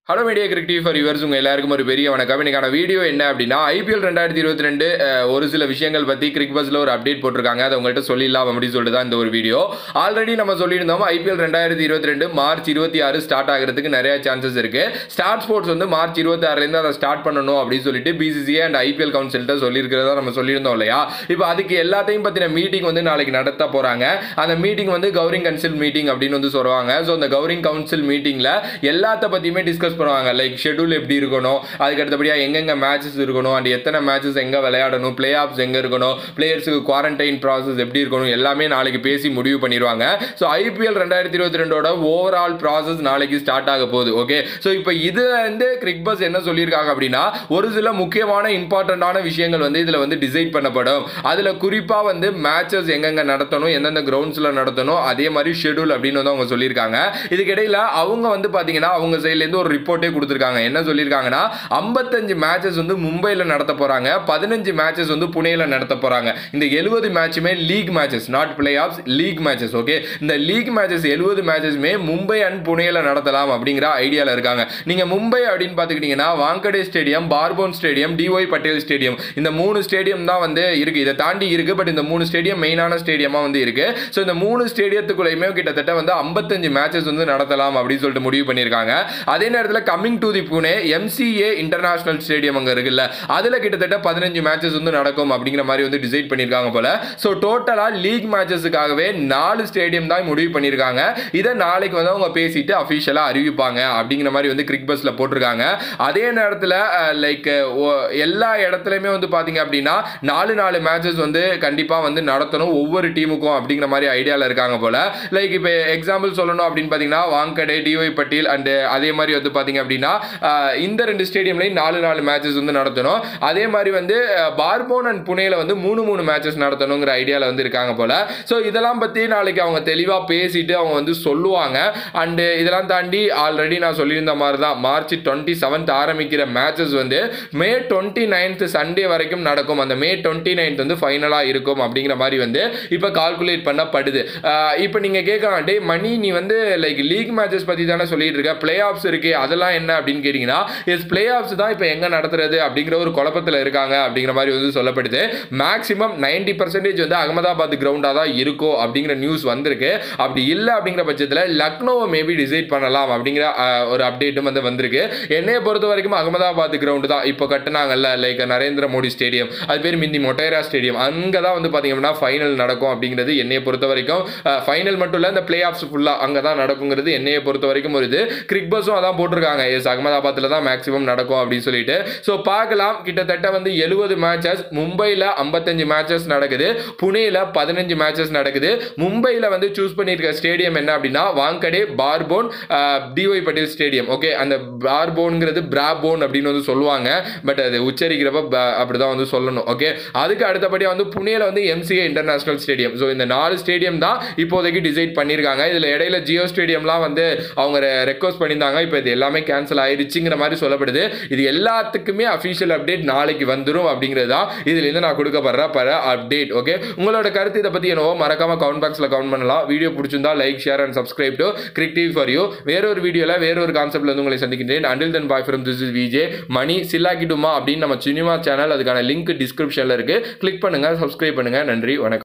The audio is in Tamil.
hello media cricket for yours உங்கள் எல்லாருக்கும் ஒரு பெரிய வணக்கம் இன்னைக்கான வீடியோ என்ன அப்படின்னா ஐபிஎல் ரெண்டாயிரத்தி இருபத்தி ரெண்டு ஒரு சில விஷயங்கள் பற்றி கிரிக் பஸ்ல ஒரு அப்டேட் போட்டிருக்காங்க அதை உங்கள்கிட்ட சொல்லிடலாம் அப்படின்னு சொல்லிட்டு தான் இந்த ஒரு வீடியோ ஆல்ரெடி நம்ம சொல்லியிருந்தோம் ஐபிஎல் ரெண்டாயிரத்தி இருபத்தி ரெண்டு மார்ச் இருபத்தி ஆறு ஸ்டார்ட் ஆகிறதுக்கு நிறைய சான்சஸ் இருக்கு ஸ்டார்ட் ஸ்போர்ட்ஸ் வந்து மார்ச் இருபத்தி ஆறுலேருந்து அதை ஸ்டார்ட் பண்ணணும் அப்படின்னு சொல்லிட்டு பிசிசிஏ அண்ட் ஐபிஎல் கவுன்சில்கிட்ட சொல்லியிருக்கிறதா நம்ம சொல்லியிருந்தோம் இல்லையா இப்போ அதுக்கு எல்லாத்தையும் பற்றின மீட்டிங் வந்து நாளைக்கு நடத்த போகிறாங்க அந்த மீட்டிங் வந்து கவரிங் கவுன்சில் மீட்டிங் அப்படின்னு வந்து சொல்லுவாங்க ஸோ அந்த கவரிங் கவுன்சில் மீட்டிங்கில் எல்லாத்த பற்றியுமே டிஸ்கஸ் பண்ணுவாங்க லைக் ஷெட்யூல் எப்படி இருக்கணும் அதுக்கு அடுத்தபடியாக எங்கெங்க மேட்சஸ் இருக்கணும் அண்ட் எத்தனை மேட்சஸ் எங்கே விளையாடணும் பிளே ஆஃப்ஸ் எங்கே இருக்கணும் பிளேயர்ஸுக்கு குவாரண்டைன் ப்ராசஸ் எப்படி இருக்கணும் எல்லாமே நாளைக்கு பேசி முடிவு பண்ணிடுவாங்க ஸோ ஐபிஎல் ரெண்டாயிரத்தி இருபத்தி ரெண்டோட ஓவரால் ப்ராசஸ் நாளைக்கு ஸ்டார்ட் ஆக போகுது ஓகே ஸோ இப்போ இதுல இருந்து கிரிக் பஸ் என்ன சொல்லியிருக்காங்க அப்படின்னா ஒரு சில முக்கியமான இம்பார்ட்டண்டான விஷயங்கள் வந்து இதில் வந்து டிசைட் பண்ணப்படும் அதில் குறிப்பாக வந்து மேட்சஸ் எங்கெங்க நடத்தணும் எந்தெந்த கிரவுண்ட்ஸில் நடத்தணும் அதே மாதிரி ஷெட்யூல் அப்படின்னு வந்து அவங்க சொல்லியிருக்காங்க இதுக்கிடையில் அவங்க வந்து பார்த்தீங்கன்னா அவங்க சைட்லேருந்து ஒரு ரிப்போர்ட்டே கொடுத்துருக்காங்க என்ன சொல்லியிருக்காங்கன்னா ஐம்பத்தஞ்சு மேட்சஸ் வந்து மும்பையில் நடத்த போகிறாங்க பதினஞ்சு மேட்சஸ் வந்து புனேயில் நடத்த போகிறாங்க இந்த எழுபது மேட்சுமே league matches not playoffs league matches okay இந்த லீக் மேட்சஸ் எழுபது மேட்சஸ்மே மும்பை அண்ட் புனேயில் நடத்தலாம் அப்படிங்கிற ஐடியாவில் இருக்காங்க நீங்கள் மும்பை அப்படின்னு பார்த்துக்கிட்டிங்கன்னா Wankhede stadium Brabourne stadium DY Patil stadium இந்த மூணு ஸ்டேடியம் தான் வந்து இருக்குது இதை தாண்டி இருக்குது பட் இந்த மூணு ஸ்டேடியம் மெயினான ஸ்டேடியமாக வந்து இருக்குது ஸோ இந்த மூணு ஸ்டேடியத்துக்குள்ளேயுமே கிட்டத்தட்ட வந்து ஐம்பத்தஞ்சு மேட்சஸ் வந்து நடத்தலாம் அப்படின்னு சொல்லிட்டு முடிவு பண்ணியிருக்காங்க அதே நேரத்தில் coming to the Pune MCA international stadium அங்கே இருக்குல்ல அதில் கிட்டத்தட்ட பதினஞ்சு மேட்சஸ் வந்து நடக்கும் அப்படிங்கிற மாதிரி வந்து டிசைட் பண்ணியிருக்காங்க போல ஸோ டோட்டலாக லீக் மேட்சஸுக்காகவே நாலு ஸ்டேடியம் தான் முடிவு பண்ணியிருக்காங்க இதை நாளைக்கு வந்து அவங்க பேசிட்டு அஃபிஷியலாக அறிவிப்பாங்க அப்படிங்கிற மாதிரி வந்து கிரிக் பஸ்ஸில் போட்டிருக்காங்க அதே நேரத்தில் லைக் எல்லா இடத்துலையுமே வந்து பார்த்தீங்க அப்படின்னா நாலு நாலு மேட்சஸ் வந்து கண்டிப்பாக வந்து நடத்தணும் ஒவ்வொரு டீமுக்கும் அப்படிங்கிற மாதிரி ஐடியாவில் இருக்காங்க போல லைக் இப்போ எக்ஸாம்பிள் சொல்லணும் அப்படின்னு பார்த்தீங்கன்னா வாங்கடே டிஒய் பட்டேல் அண்டு அதே மாதிரி வந்து பார்த்தீங்க அப்படின்னா ஆஹ் இந்த ரெண்டு ஸ்டேடியம்லையும் நாலு நாலு மேட்சஸ் வந்து நடத்தணும் அதே மாதிரி வந்து அஹ், பார்போன் அண்ட் புனேல வந்து மூணு மூணு மேட்சஸ் நடத்தணுங்கிற ஐடியாவில் வந்து இருக்காங்க போல ஸோ இதெல்லாம் பற்றி நாளைக்கு அவங்க தெளிவாக பேசிட்டு அவங்க வந்து சொல்லுவாங்க அண்டு இதெல்லாம் தாண்டி ஆல்ரெடி நான் சொல்லியிருந்த மாதிரி தான் மார்ச் டுவெண்ட்டி செவன்த் ஆரம்பிக்கிற மேட்சஸ் வந்து மே டுவெண்ட்டி நைன்த் சண்டே வரைக்கும் நடக்கும் அந்த மே டுவெண்ட்டி நைன்த் வந்து ஃபைனலாக இருக்கும் அப்படிங்கிற மாதிரி வந்து இப்போ கால்குலேட் பண்ணப்படுது ஆஹ் இப்போ நீங்கள் கேட்கலாம் டே மணி நீ வந்து லைக் லீக் மேட்சஸ் பற்றி தானே சொல்லிட்டு இருக்க பிளே ஆஃப்ஸ் இருக்கு அதெல்லாம் என்ன அப்படின்னு கேட்டிங்கன்னா எஸ் பிளே ஆஃப்ஸ் தான் இப்போ எங்கே நடத்துறது அப்படிங்கிற ஒரு குழப்பத்தில் இருக்காங்க அப்படிங்கிற மாதிரி வந்து சொல்லப்படுது மேக்ஸிமம் நைன்டி பர்சன்டேஜ் வந்து அகமதாபாத் கிரவுண்டாக தான் இருக்கும் அப்படிங்கிற நியூஸ் வந்திருக்கு அப்படி இல்லை அப்படிங்கிற பட்சத்தில் லக்னோவை மேபி டிசைட் பண்ணலாம் அப்படிங்கிற ஆஹ், ஒரு அப்டேட்டும் வந்து வந்திருக்கு என்னைய பொறுத்த வரைக்கும் அகமதாபாத் கிரவுண்டு தான் இப்போ கட்டுனாங்கல்ல லைக் நரேந்திர மோடி ஸ்டேடியம் அது பேர் மிந்தி மொட்டேரா ஸ்டேடியம் அங்கே தான் வந்து பார்த்தீங்கன்னா ஃபைனல் நடக்கும் அப்படிங்கிறது என்னைய பொறுத்த வரைக்கும் ஃபைனல் மட்டும் இல்லை இந்த பிளே ஆஃப்ஸ் ஃபுல்லாக அங்கே தான் நடக்குங்கிறது என்னைய பொறுத்த வரைக்கும் ஒரு இது கிரிக் பஸ்ஸும் அதான் போட்டிருக்காங்க எஸ் அகமதாபாத்தில் தான் மேக்ஸிமம் நடக்கும் அப்படின்னு சொல்லிட்டு ஸோ பார்க்கலாம் கிட்டத்தட்ட வந்து எழுபது மேட்சஸ் மும்பையில் ஐம்பத்தஞ்சு மேட்சஸ் நடக்குது புனேல பதினஞ்சு மேட்சஸ் நடக்குது மும்பையில் வந்து சூஸ் பண்ணியிருக்க ஸ்டேடியம் என்ன அப்படின்னா Wankhede Brabourne DY Patil stadium okay அந்த பார்போன்ங்கிறது பிராபோன் அப்படின்னு வந்து சொல்லுவாங்க பட் அது உச்சரிக்கிறப்ப ப- அப்படிதான் வந்து சொல்லணும் ஓகே அதுக்கு அடுத்தபடியாக வந்து புனேல வந்து எம்சிஏ இன்டர்நேஷனல் ஸ்டேடியம் ஸோ இந்த நாலு ஸ்டேடியம் தான் இப்போதைக்கு டிசைட் பண்ணியிருக்காங்க இதில் இடையில ஜியோ ஸ்டேடியம்லாம் வந்து அவங்க ரெக்வஸ்ட் பண்ணியிருந்தாங்க இப்போ இது எல்லாமே கேன்சல் ஆயிருச்சுங்கிற மாதிரி சொல்லப்படுது இது எல்லாத்துக்குமே அஃபிஷியல் அப்டேட் நாளைக்கு வந்துடும் அப்படிங்கிறது தான் இதுலேருந்து நான் கொடுக்கப்படுற பல அப்டேட் ஓகே உங்களோட கருத்து இதை பற்றி என்னவோ மறக்காம கவுண்ட் பாக்ஸில் கவுண்ட் பண்ணலாம் வீடியோ பிடிச்சிருந்தா like share and subscribe to Cric TV for you வேறொரு வீடியோவில் வேறொரு கான்செப்ட்ல வந்து உங்களை சந்திக்கின்றேன் until then bye from this is VJ Mani சில்லாக்கிடுமா அப்படின்னு நம்ம சினிமா சேனல் அதுக்கான லிங்க் டிஸ்கிரிப்ஷனில் இருக்கு கிளிக் பண்ணுங்க சப்ஸ்கிரைப் பண்ணுங்க நன்றி வணக்கம்